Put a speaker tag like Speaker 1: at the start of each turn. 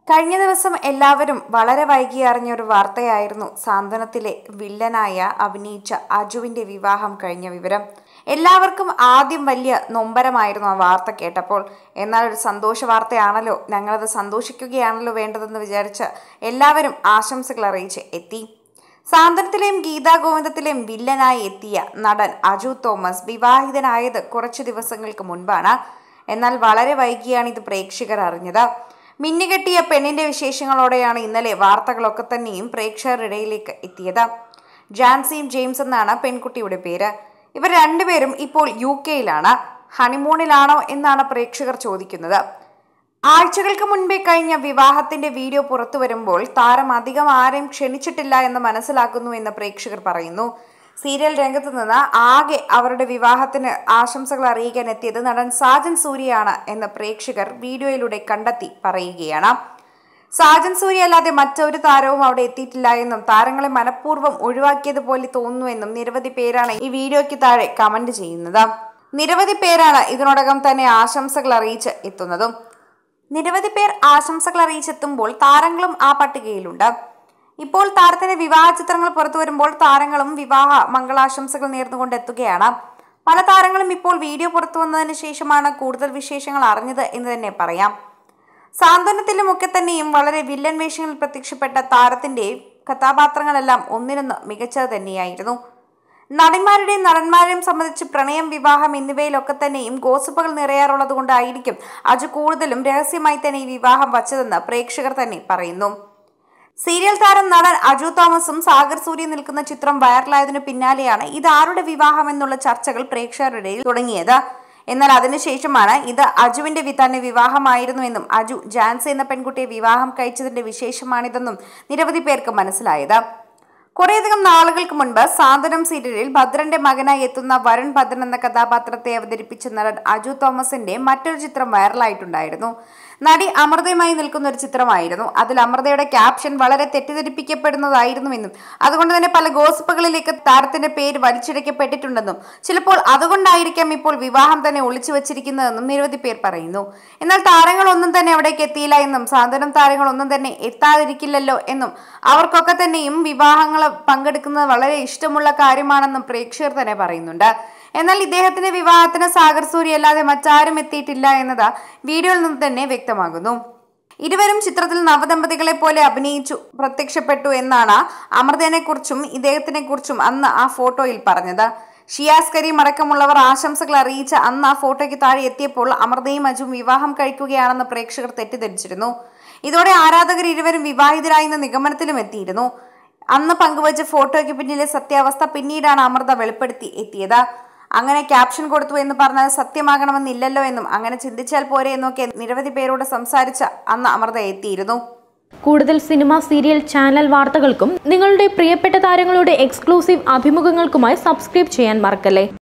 Speaker 1: കഴിഞ്ഞ ദിവസം എല്ലാവരും വളരെ വൈകി അറിഞ്ഞ ഒരു വാർത്തയായിരുന്നു സാന്ത്വനത്തിലെ വില്ലനായ അഭിനയിച്ച അജുവിന്റെ വിവാഹം കഴിഞ്ഞ വിവരം എല്ലാവർക്കും ആദ്യം വലിയ നൊമ്പരമായിരുന്നു ആ വാർത്ത കേട്ടപ്പോൾ എന്നാൽ ഒരു സന്തോഷ വാർത്തയാണല്ലോ ഞങ്ങളത് സന്തോഷിക്കുകയാണല്ലോ വേണ്ടതെന്ന് വിചാരിച്ച് എല്ലാവരും ആശംസകൾ അറിയിച്ച് എത്തി സാന്ത്വനത്തിലെയും ഗീതാ ഗോവിന്ദത്തിലെയും വില്ലനായി എത്തിയ നടൻ അജു തോമസ് വിവാഹിതനായത് കുറച്ചു ദിവസങ്ങൾക്ക് മുൻപാണ് എന്നാൽ വളരെ വൈകിയാണ് ഇത് പ്രേക്ഷകർ അറിഞ്ഞത് മിന്നുകെട്ടിയ പെണ്ണിന്റെ വിശേഷങ്ങളോടെയാണ് ഇന്നലെ വാർത്തകളൊക്കെ തന്നെയും പ്രേക്ഷകരുടെ ഇടയിലേക്ക് എത്തിയത് ജാൻസിയും ജെയിംസ് എന്നാണ് പെൺകുട്ടിയുടെ പേര് ഇവർ രണ്ടുപേരും ഇപ്പോൾ യു കെയിലാണ് ഹണിമൂണിലാണോ എന്നാണ് പ്രേക്ഷകർ ചോദിക്കുന്നത് ആഴ്ചകൾക്ക് മുൻപേ കഴിഞ്ഞ വിവാഹത്തിന്റെ വീഡിയോ പുറത്തു വരുമ്പോൾ താരം അധികം ആരെയും ക്ഷണിച്ചിട്ടില്ല എന്ന് മനസ്സിലാക്കുന്നു എന്ന് പ്രേക്ഷകർ പറയുന്നു സീരിയൽ രംഗത്ത് നിന്ന് ആകെ അവരുടെ വിവാഹത്തിന് ആശംസകൾ അറിയിക്കാൻ എത്തിയത് നടൻ സാജൻ സൂര്യയാണ് എന്ന് പ്രേക്ഷകർ വീഡിയോയിലൂടെ കണ്ടെത്തി പറയുകയാണ് സാജൻ സൂര്യ അല്ലാതെ മറ്റൊരു താരവും അവിടെ എത്തിയിട്ടില്ല എന്നും താരങ്ങളെ മനഃപൂർവ്വം ഒഴിവാക്കിയതുപോലെ തോന്നുന്നുവെന്നും നിരവധി പേരാണ് ഈ വീഡിയോയ്ക്ക് താഴെ കമന്റ് ചെയ്യുന്നത് നിരവധി പേരാണ് ഇതിനോടകം തന്നെ ആശംസകൾ അറിയിച്ച് എത്തുന്നതും നിരവധി പേർ ആശംസകൾ അറിയിച്ചെത്തുമ്പോൾ താരങ്ങളും ആ പട്ടികയിലുണ്ട് ഇപ്പോൾ താരത്തിന്റെ വിവാഹ ചിത്രങ്ങൾ പുറത്തു വരുമ്പോൾ താരങ്ങളും വിവാഹ മംഗളാശംസകൾ നേർന്നുകൊണ്ട് എത്തുകയാണ് പല താരങ്ങളും ഇപ്പോൾ വീഡിയോ പുറത്തു വന്നതിന് ശേഷമാണ് കൂടുതൽ വിശേഷങ്ങൾ അറിഞ്ഞത് എന്ന് തന്നെ പറയാം സാന്ത്വനത്തിലുമൊക്കെ തന്നെയും വളരെ വില്ലൻ വേഷങ്ങളിൽ പ്രത്യക്ഷപ്പെട്ട താരത്തിന്റെ കഥാപാത്രങ്ങളെല്ലാം ഒന്നിനൊന്ന് മികച്ചത് തന്നെയായിരുന്നു നടിമാരുടെയും നടന്മാരെയും സംബന്ധിച്ച് പ്രണയം വിവാഹം എന്നിവയിലൊക്കെ തന്നെയും ഗോസിപ്പുകൾ നിറയാറുള്ളത് കൊണ്ടായിരിക്കും അജു കൂടുതലും രഹസ്യമായി തന്നെ ഈ വിവാഹം വച്ചതെന്ന് പ്രേക്ഷകർ തന്നെ പറയുന്നു സീരിയൽ താരം നടൻ അജു തോമസും സാഗർ സൂര്യ നിൽക്കുന്ന ചിത്രം വൈറലായതിനു പിന്നാലെയാണ് ഇത് ആരുടെ വിവാഹം എന്നുള്ള ചർച്ചകൾ പ്രേക്ഷകരുടെ ഇടയിൽ തുടങ്ങിയത് എന്നാൽ അതിനുശേഷമാണ് ഇത് അജുവിന്റെ വി- തന്നെ വിവാഹമായിരുന്നുവെന്നും അജു ജാൻസി എന്ന പെൺകുട്ടിയെ വിവാഹം കഴിച്ചതിന്റെ വിശേഷമാണിതെന്നും നിരവധി പേർക്ക് മനസ്സിലായത് കുറേയധികം നാളുകൾക്ക് മുൻപ് സാന്ത്വനം സീരിയലിൽ ഭദ്രന്റെ മകനായി എത്തുന്ന വരുൺ ഭദ്രൻ എന്ന കഥാപാത്രത്തെ അവതരിപ്പിച്ച നടൻ അജു തോമസിന്റെ മറ്റൊരു ചിത്രം വൈറലായിട്ടുണ്ടായിരുന്നു നടി അമൃതയുമായി നിൽക്കുന്ന ഒരു ചിത്രമായിരുന്നു അതിൽ അമൃതയുടെ ക്യാപ്ഷൻ വളരെ തെറ്റിദ്ധരിപ്പിക്കപ്പെടുന്നതായിരുന്നുവെന്നും അതുകൊണ്ട് തന്നെ പല ഗോസിപ്പുകളിലേക്ക് താരത്തിന്റെ പേര് വലിച്ചിഴക്കപ്പെട്ടിട്ടുണ്ടെന്നും ചിലപ്പോൾ അതുകൊണ്ടായിരിക്കാം ഇപ്പോൾ വിവാഹം തന്നെ ഒളിച്ചു വച്ചിരിക്കുന്നതെന്നും നിരവധി പേർ പറയുന്നു എന്നാൽ താരങ്ങളൊന്നും തന്നെ അവിടേക്ക് എത്തിയില്ല എന്നും സാന്ത്വനം താരങ്ങളൊന്നും തന്നെ എത്താതിരിക്കില്ലല്ലോ എന്നും അവർക്കൊക്കെ തന്നെയും വിവാഹങ്ങൾ പങ്കെടുക്കുന്നത് വളരെ ഇഷ്ടമുള്ള കാര്യമാണെന്നും പ്രേക്ഷകർ തന്നെ പറയുന്നുണ്ട് എന്നാൽ ഇദ്ദേഹത്തിന്റെ വിവാഹത്തിന് സാഗർ സൂര്യ അല്ലാതെ മറ്റാരും എത്തിയിട്ടില്ല എന്നത് വീഡിയോയിൽ നിന്ന് തന്നെ വ്യക്തമാകുന്നു ഇരുവരും ചിത്രത്തിൽ നവദമ്പതികളെ പോലെ അഭിനയിച്ചു പ്രത്യക്ഷപ്പെട്ടു എന്നാണ് അമൃതനെ കുറിച്ചും ഇദ്ദേഹത്തിനെ കുറിച്ചും അന്ന് ആ ഫോട്ടോയിൽ പറഞ്ഞത് ഷിയാസ് കരീം അടക്കമുള്ളവർ ആശംസകൾ അറിയിച്ച അന്ന് ആ ഫോട്ടോയ്ക്ക് താഴെ എത്തിയപ്പോൾ അമൃതയും അജും വിവാഹം കഴിക്കുകയാണെന്ന് പ്രേക്ഷകർ തെറ്റിദ്ധരിച്ചിരുന്നു ഇതോടെ ആരാധകർ ഇരുവരും വിവാഹിതരായെന്ന നിഗമനത്തിലും എത്തിയിരുന്നു അന്ന് പങ്കുവച്ച ഫോട്ടോയ്ക്ക് പിന്നിലെ സത്യാവസ്ഥ പിന്നീടാണ് അമൃത വെളിപ്പെടുത്തി എത്തിയത് അങ്ങനെ ക്യാപ്ഷൻ കൊടുത്തു എന്ന് പറഞ്ഞാൽ സത്യമാകണമെന്നില്ലല്ലോ എന്നും അങ്ങനെ ചിന്തിച്ചാൽ പോരെ എന്നൊക്കെ നിരവധി പേരോട് സംസാരിച്ച അന്ന് അമൃത എത്തിയിരുന്നു
Speaker 2: കൂടുതൽ സിനിമ സീരിയൽ ചാനൽ വാർത്തകൾക്കും നിങ്ങളുടെ പ്രിയപ്പെട്ട താരങ്ങളുടെ എക്സ്ക്ലൂസീവ് അഭിമുഖങ്ങൾക്കുമായി സബ്സ്ക്രൈബ് ചെയ്യാൻ മറക്കല്ലേ